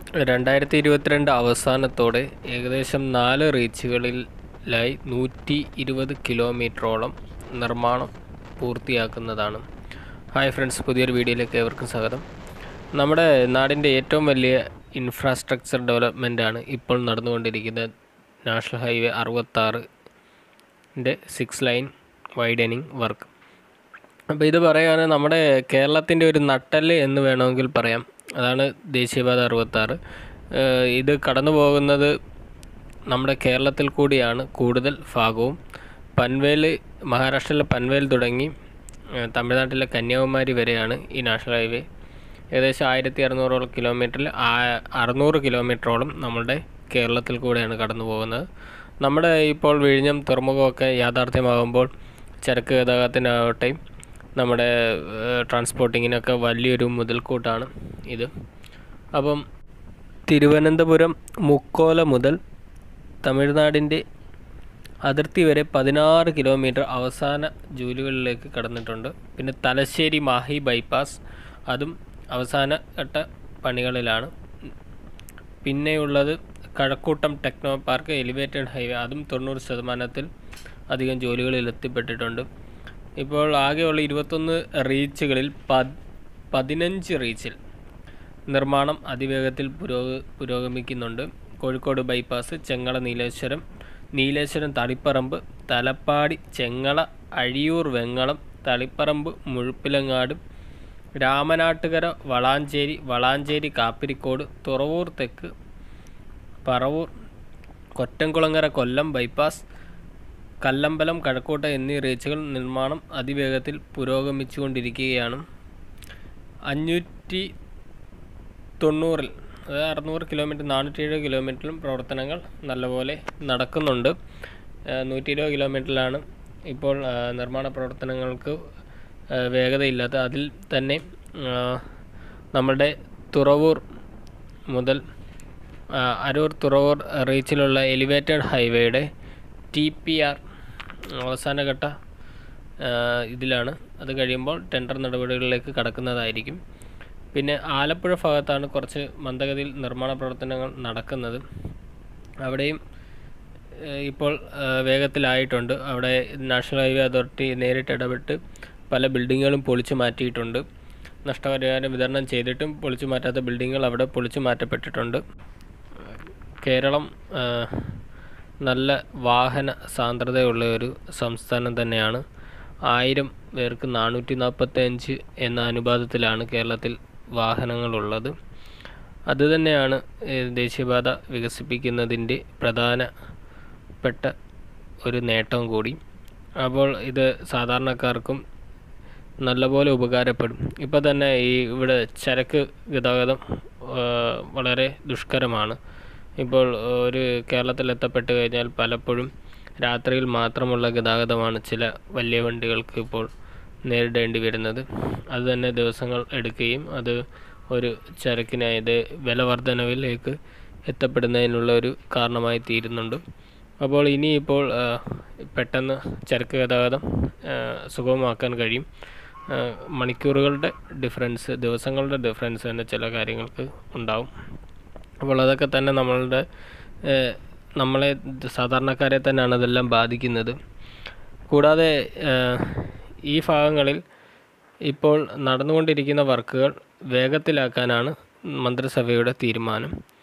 രണ്ടായിരത്തി ഇരുപത്തിരണ്ട് അവസാനത്തോടെ ഏകദേശം നാല് റീച്ചുകളിലായി നൂറ്റി ഇരുപത് കിലോമീറ്ററോളം നിർമ്മാണം പൂർത്തിയാക്കുന്നതാണ് ഹായ് ഫ്രണ്ട്സ് പുതിയൊരു വീഡിയോയിലേക്ക് ഏവർക്കും സ്വാഗതം നമ്മുടെ നാടിൻ്റെ ഏറ്റവും വലിയ ഇൻഫ്രാസ്ട്രക്ചർ ഡെവലപ്മെൻറ്റാണ് ഇപ്പോൾ നടന്നുകൊണ്ടിരിക്കുന്നത് നാഷണൽ ഹൈവേ അറുപത്താറിൻ്റെ സിക്സ് ലൈൻ വൈഡനിങ് വർക്ക് അപ്പോൾ ഇത് പറയുകയാണെങ്കിൽ നമ്മുടെ കേരളത്തിൻ്റെ ഒരു നട്ടല് എന്ന് വേണമെങ്കിൽ പറയാം അതാണ് ദേശീയപാത അറുപത്താറ് ഇത് കടന്നു പോകുന്നത് നമ്മുടെ കേരളത്തിൽ കൂടിയാണ് കൂടുതൽ ഭാഗവും പൻവേൽ മഹാരാഷ്ട്രയിലെ പൻവേൽ തുടങ്ങി ഏഹ് തമിഴ്നാട്ടിലെ കന്യാകുമാരി വരെയാണ് ഈ നാഷണൽ ഹൈവേ ഏകദേശം ആയിരത്തി അറുന്നൂറോളം കിലോമീറ്ററിൽ ആ- അറുന്നൂറ് കിലോമീറ്ററോളം നമ്മുടെ കേരളത്തിൽ കൂടെയാണ് കടന്നു പോകുന്നത് നമ്മുടെ ഇപ്പോൾ വിഴിഞ്ഞം തുറമുഖമൊക്കെ യാഥാർത്ഥ്യമാകുമ്പോൾ ചരക്ക് ഗതാഗതത്തിനാവട്ടെ നമ്മുടെ ഏഹ്, ട്രാൻസ്പോർട്ടിങ്ങിനൊക്കെ വലിയൊരു മുതൽക്കൂട്ടാണ് ഇത് അപ്പം തിരുവനന്തപുരം മുക്കോല മുതൽ തമിഴ്നാടിൻ്റെ അതിർത്തി വരെ പതിനാറ് കിലോമീറ്റർ അവസാന ജോലികളിലേക്ക് കടന്നിട്ടുണ്ട് പിന്നെ തലശ്ശേരി മാഹി ബൈപ്പാസ് അതും അവസാന ഘട്ട പണികളിലാണ് പിന്നെയുള്ളത് Kazhakoottam techno park elevated highway അതും തൊണ്ണൂറ് ശതമാനത്തിൽ അധികം ജോലികളിൽ എത്തിപ്പെട്ടിട്ടുണ്ട് ഇപ്പോൾ ആകെയുള്ള ഇരുപത്തൊന്ന് റീച്ചുകളിൽ പത് പതിനഞ്ച് റീച്ചിൽ നിർമ്മാണം അതിവേഗത്തിൽ പുരോഗ പുരോഗമിക്കുന്നുണ്ട് കോഴിക്കോട് ബൈപ്പാസ് ചെങ്ങള നീലേശ്വരം നീലേശ്വരം തളിപ്പറമ്പ് തലപ്പാടി ചെങ്ങള അഴിയൂർ വെങ്ങളം തളിപ്പറമ്പ് മുഴുപ്പിലങ്ങാട് രാമനാട്ടുകര വളാഞ്ചേരി വളാഞ്ചേരി കാപ്പിരിക്കോട് തുറവൂർ തെക്ക് പറവൂർ കൊറ്റംകുളങ്ങര കൊല്ലം ബൈപ്പാസ് കല്ലമ്പലം കഴക്കൂട്ട എന്നീ റീച്ചുകൾ നിർമ്മാണം അതിവേഗത്തിൽ പുരോഗമിച്ചുകൊണ്ടിരിക്കുകയാണ് അഞ്ഞൂറ്റി തൊണ്ണൂറിൽ അതായത് അറുന്നൂറ് കിലോമീറ്റർ നാനൂറ്റി എഴുപത് കിലോമീറ്ററിലും പ്രവർത്തനങ്ങൾ നല്ലപോലെ നടക്കുന്നുണ്ട് നൂറ്റി ഇരുപത് കിലോമീറ്ററിലാണ് ഇപ്പോൾ ആ, നിർമ്മാണ പ്രവർത്തനങ്ങൾക്ക് ആ, വേഗതയില്ലാത്ത അതിൽ തന്നെ ആ, നമ്മുടെ തുറവൂർ മുതൽ ആ, അരൂർ തുറവൂർ റീച്ചിലുള്ള എലിവേറ്റഡ് ഹൈവേയുടെ ടി പി ആർ അവസാനഘട്ട ആ, ഇതിലാണ് അത് കഴിയുമ്പോൾ ടെൻഡർ നടപടികളിലേക്ക് കടക്കുന്നതായിരിക്കും പിന്നെ ആലപ്പുഴ ഭാഗത്താണ് കുറച്ച് മന്ദഗതിയിൽ നിർമ്മാണ പ്രവർത്തനങ്ങൾ നടക്കുന്നത് അവിടെയും ഏഹ്, ഇപ്പോൾ ഏഹ്, വേഗത്തിലായിട്ടുണ്ട് അവിടെ നാഷണൽ ഹൈവേ അതോറിറ്റി നേരിട്ട് ഇടപെട്ട് പല ബിൽഡിങ്ങുകളും പൊളിച്ചു മാറ്റിയിട്ടുണ്ട് നഷ്ടപരിഹാരം വിതരണം ചെയ്തിട്ടും പൊളിച്ചു മാറ്റാത്ത ബിൽഡിങ്ങുകൾ അവിടെ പൊളിച്ചു മാറ്റപ്പെട്ടിട്ടുണ്ട് കേരളം ആ, നല്ല വാഹന സാന്ദ്രതയുള്ള ഒരു സംസ്ഥാനം തന്നെയാണ് ആയിരം പേർക്ക് നാനൂറ്റി നാൽപ്പത്തഞ്ച് എന്ന അനുപാതത്തിലാണ് കേരളത്തിൽ വാഹനങ്ങളുള്ളത് അതുതന്നെയാണ് ഏഹ്, ദേശീയപാത വികസിപ്പിക്കുന്നതിൻ്റെ പ്രധാനപ്പെട്ട ഒരു നേട്ടം കൂടി അപ്പോൾ ഇത് സാധാരണക്കാർക്കും നല്ലപോലെ ഉപകാരപ്പെടും ഇപ്പോൾ തന്നെ ഈ ഇവിടെ ചരക്ക് ഗതാഗതം ആ, വളരെ ദുഷ്കരമാണ് ഇപ്പോൾ ഒരു കേരളത്തിൽ എത്തപ്പെട്ട് കഴിഞ്ഞാൽ പലപ്പോഴും രാത്രിയിൽ മാത്രമുള്ള ഗതാഗതമാണ് ചില വലിയ വണ്ടികൾക്ക് ഇപ്പോൾ നേരിടേണ്ടി വരുന്നത് അത് തന്നെ ദിവസങ്ങൾ എടുക്കുകയും അത് ഒരു ചരക്കിനായത് വില വർധനവിലേക്ക് എത്തപ്പെടുന്നതിനുള്ള ഒരു കാരണമായി തീരുന്നുണ്ട് അപ്പോൾ ഇനിയിപ്പോൾ ആ, പെട്ടെന്ന് ചരക്ക് ഗതാഗതം ആ, സുഗമമാക്കാൻ കഴിയും ആ, മണിക്കൂറുകളുടെ ഡിഫറൻസ് ദിവസങ്ങളുടെ ഡിഫറൻസ് തന്നെ ചില കാര്യങ്ങൾക്ക് ഉണ്ടാവും അപ്പോൾ അതൊക്കെ തന്നെ നമ്മളുടെ ഏഹ്, നമ്മളെ ദ- സാധാരണക്കാരെ തന്നെയാണ് അതെല്ലാം ബാധിക്കുന്നത് കൂടാതെ ഏഹ്, ഈ ഭാഗങ്ങളിൽ ഇപ്പോൾ നടന്നുകൊണ്ടിരിക്കുന്ന വർക്കുകൾ വേഗത്തിലാക്കാനാണ് മന്ത്രിസഭയുടെ തീരുമാനം